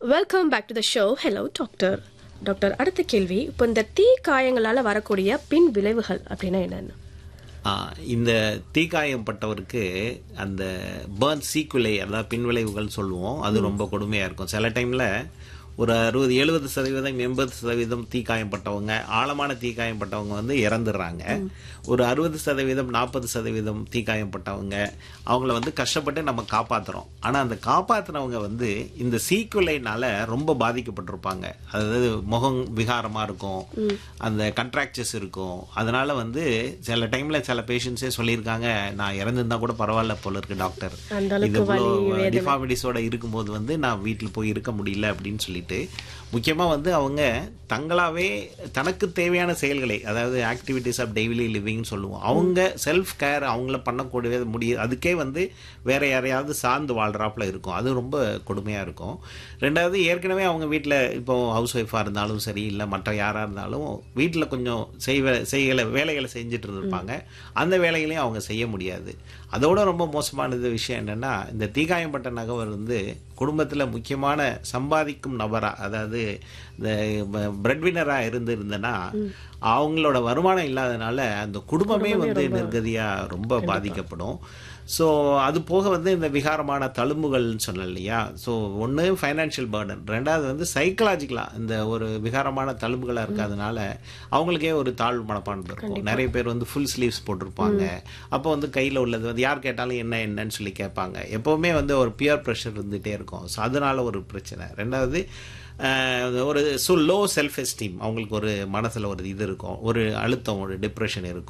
welcome back to the show hello doctor doctor அடுத்த கேள்வி இப்போ இந்த தீ காயங்களால வரக்கூடிய பின் விளைவுகள் அப்படின்னா என்னன்னு ஆ, இந்த தீக்காயம் பட்டவருக்கு அந்த பேர்ன் சீக்குலை அதாவது பின்விளைவுகள் சொல்லுவோம் அது ரொம்ப கொடுமையாக இருக்கும் சில டைமில் ஒரு அறுபது எழுபது சதவீதம் எண்பது சதவீதம் தீக்காயப்பட்டவங்க ஆழமான தீக்காயப்பட்டவங்க வந்து இறந்துடுறாங்க ஒரு அறுபது சதவீதம் நாற்பது சதவீதம் தீக்காயப்பட்டவங்க அவங்கள வந்து கஷ்டப்பட்டு நம்ம காப்பாத்துறோம் ஆனால் அந்த காப்பாத்துனவங்க வந்து இந்த சீக்குலைனால ரொம்ப பாதிக்கப்பட்டிருப்பாங்க அதாவது முகம் விகாரமாக இருக்கும் அந்த கண்ட்ராக்சர்ஸ் இருக்கும் அதனால வந்து சில டைம்ல சில பேஷண்ட்ஸே சொல்லியிருக்காங்க நான் இறந்திருந்தா கூட பரவாயில்ல போல இருக்கு டாக்டர் அந்த இது இவ்வளோ டிஃபார்மிட்டிஸோட இருக்கும்போது வந்து நான் வீட்டில் போய் இருக்க முடியல அப்படின்னு சொல்லிட்டு முக்கியமா வந்து அவங்க தங்களாவே தனக்கு தேவையான செயல்களை அதாவது ஆக்டிவிட்டிஸ் ஆஃப் டெய்லி லிவிங்னு சொல்லுவோம் அவங்க செல்ஃப் கேர் அவங்கள பண்ணக்கூடிய முடியும் அதுக்கே வந்து வேற யாரையாவது சார்ந்து வாழ்றாப்புல இருக்கும் அது ரொம்ப கொடுமையா இருக்கும் ரெண்டாவது ஏற்கனவே அவங்க வீட்டில் இப்போ ஹவுஸ் ஒய்ஃபாக இருந்தாலும் சரி இல்லை மற்ற யாராக இருந்தாலும் வீட்டில் கொஞ்சம் செய்வ செய்யலை வேலைகளை செஞ்சுட்டு இருந்திருப்பாங்க அந்த வேலைகளையும் அவங்க செய்ய முடியாது அதோட ரொம்ப மோசமானது விஷயம் என்னன்னா இந்த தீகாயம்பட்ட நகவர் வந்து குடும்பத்தில் முக்கியமான சம்பாதிக்கும் நபரா அதாவது இந்த பிரெட்வினரா இருந்து இருந்தனா அவங்களோட வருமானம் இல்லாதனால அந்த குடும்பமே வந்து நிர்கதியா ரொம்ப பாதிக்கப்படும் ஸோ அது போக வந்து இந்த விகாரமான தழும்புகள்னு சொன்னேன் இல்லையா ஸோ ஒன்று ஃபைனான்ஷியல் பேர்டன் ரெண்டாவது வந்து சைக்கலாஜிக்கலாக இந்த ஒரு விகாரமான தழும்புகளாக இருக்கிறதுனால அவங்களுக்கே ஒரு தாழ்வு மனப்பான்மை இருக்கும் நிறைய பேர் வந்து ஃபுல் ஸ்லீவ்ஸ் போட்டிருப்பாங்க அப்போ வந்து கையில் உள்ளது வந்து யார் கேட்டாலும் என்ன என்னன்னு சொல்லி கேட்பாங்க எப்போவுமே வந்து ஒரு பியர் ப்ரெஷர் இருந்துகிட்டே இருக்கும் ஸோ அதனால ஒரு பிரச்சனை ரெண்டாவது அஹ், ஒரு ஸோ லோ செல்ஃப் எஸ்டீம் அவங்களுக்கு ஒரு மனசில் ஒரு இது இருக்கும் ஒரு அழுத்தம் ஒரு டிப்ரெஷன் இருக்கும்